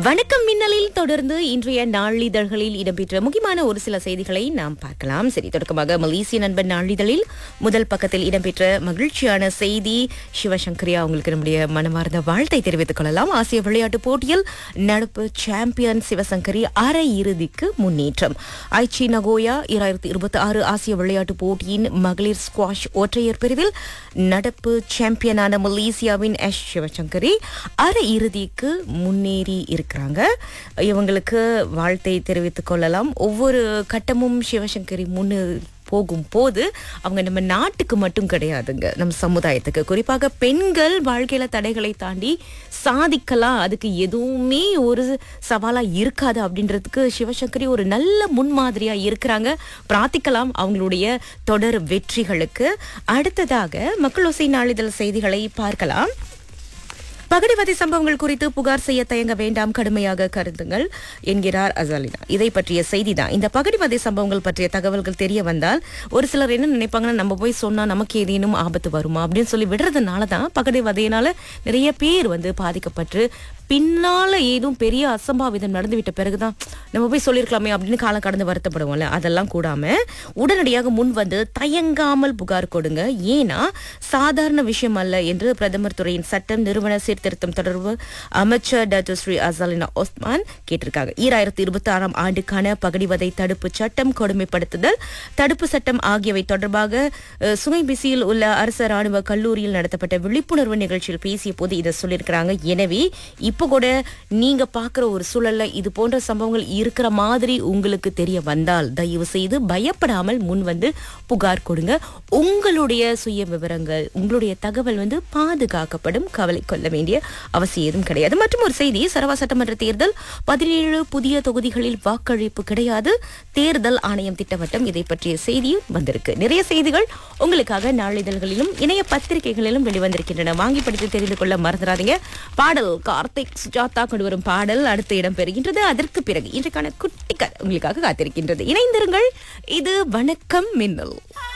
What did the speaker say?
வணக்கம் மின்னலில் தொடர்ந்து இன்றைய நாளிதழ்களில் இடம்பெற்ற முக்கியமான ஒரு சில செய்திகளை நாம் பார்க்கலாம் சரி தொடக்கமாக மலேசிய நண்பன் நாளிதழில் முதல் பக்கத்தில் இடம்பெற்ற மகிழ்ச்சியான செய்தி சிவசங்கரியா அவங்களுக்கு நம்முடைய மனமார்ந்த வாழ்த்தை தெரிவித்துக் கொள்ளலாம் ஆசிய விளையாட்டுப் போட்டியில் நடப்பு சாம்பியன் சிவசங்கரி அரை இறுதிக்கு முன்னேற்றம் ஐச்சி நகோயா இரண்டாயிரத்தி இருபத்தி ஆறு ஆசிய விளையாட்டுப் போட்டியின் மகளிர் ஸ்குவாஷ் ஒற்றையர் பிரிவில் நடப்பு சாம்பியனான மலேசியாவின் எஸ் சிவசங்கரி அரை இறுதிக்கு முன்னேறி இருக்கிறாங்க இவங்களுக்கு வாழ்த்தை தெரிவித்துக் கொள்ளலாம் ஒவ்வொரு கட்டமும் சிவசங்கரி முன்னு போகும் போது அவங்க நம்ம நாட்டுக்கு மட்டும் கிடையாதுங்க நம்ம சமுதாயத்துக்கு குறிப்பாக பெண்கள் வாழ்க்கையில தடைகளை தாண்டி சாதிக்கலாம் அதுக்கு எதுவுமே ஒரு சவாலா இருக்காது அப்படின்றதுக்கு சிவசங்கரி ஒரு நல்ல முன்மாதிரியா இருக்கிறாங்க பிரார்த்திக்கலாம் அவங்களுடைய தொடர் வெற்றிகளுக்கு அடுத்ததாக மக்களோசை நாளிதழ் செய்திகளை பார்க்கலாம் பகடிவதை சம்பவங்கள் குறித்து புகார் செய்ய தயங்க வேண்டாம் கடுமையாக கருதுங்கள் என்கிறார் அசாலினா இதை பற்றிய செய்திதான் இந்த பகடிவதை சம்பவங்கள் பற்றிய தகவல்கள் தெரிய வந்தால் ஒரு சிலர் என்ன நினைப்பாங்கன்னா நம்ம போய் சொன்னா நமக்கு ஏதேனும் ஆபத்து வருமா அப்படின்னு சொல்லி விடுறதுனால தான் பகடிவதையினால நிறைய பேர் வந்து பாதிக்கப்பட்டு பின்னால ஏதும் பெரிய அசம்பாவிதம் நடந்துவிட்ட பிறகுதான் நம்ம போய் சொல்லியிருக்கலாமே அப்படின்னு காலம் கடந்து வருத்தப்படுவோம்ல அதெல்லாம் கூடாம உடனடியாக முன் வந்து தயங்காமல் புகார் கொடுங்க ஏன்னா சாதாரண விஷயம் அல்ல என்று பிரதமர் துறையின் சட்டம் நிறுவன சீர்திருத்தம் தொடர்பு அமைச்சர் டாக்டர் ஸ்ரீ அசாலினா ஒஸ்மான் கேட்டிருக்காங்க ஈராயிரத்தி இருபத்தி ஆறாம் ஆண்டுக்கான பகடிவதை தடுப்பு சட்டம் கொடுமைப்படுத்துதல் தடுப்பு சட்டம் ஆகியவை தொடர்பாக அஹ், சுங்கைபிசியில் உள்ள அரசு ராணுவ கல்லூரியில் நடத்தப்பட்ட விழிப்புணர்வு நிகழ்ச்சியில் பேசிய போது இதை சொல்லியிருக்கிறாங்க எனவே இப்போ கூட நீங்க பார்க்குற ஒரு சூழல்ல இது போன்ற சம்பவங்கள் இருக்கிற மாதிரி உங்களுக்கு தெரிய வந்தால் தயவு செய்து பயப்படாமல் முன் வந்து புகார் கொடுங்க உங்களுடைய சுய விவரங்கள் உங்களுடைய தகவல் வந்து பாதுகாக்கப்படும் கவலை கொள்ள வேண்டிய அவசியம் ஏதும் கிடையாது மற்றும் ஒரு செய்தி சரவா சட்டமன்ற தேர்தல் பதினேழு புதிய தொகுதிகளில் வாக்களிப்பு கிடையாது தேர்தல் ஆணையம் திட்டவட்டம் இதை பற்றிய செய்தியும் வந்திருக்கு நிறைய செய்திகள் உங்களுக்காக நாளிதழ்களிலும் இணைய பத்திரிகைகளிலும் வெளிவந்திருக்கின்றன வாங்கி படித்து தெரிந்து கொள்ள மறந்துடாதீங்க பாடல் கார்த்திக் சுஜாதா கொண்டு வரும் பாடல் அடுத்து இடம் பெறுகின்றது அதற்கு பிறகு இன்றைக்கான குட்டி கதை உங்களுக்காக காத்திருக்கின்றது இணைந்திருங்கள் இது வணக்கம் மின்னல்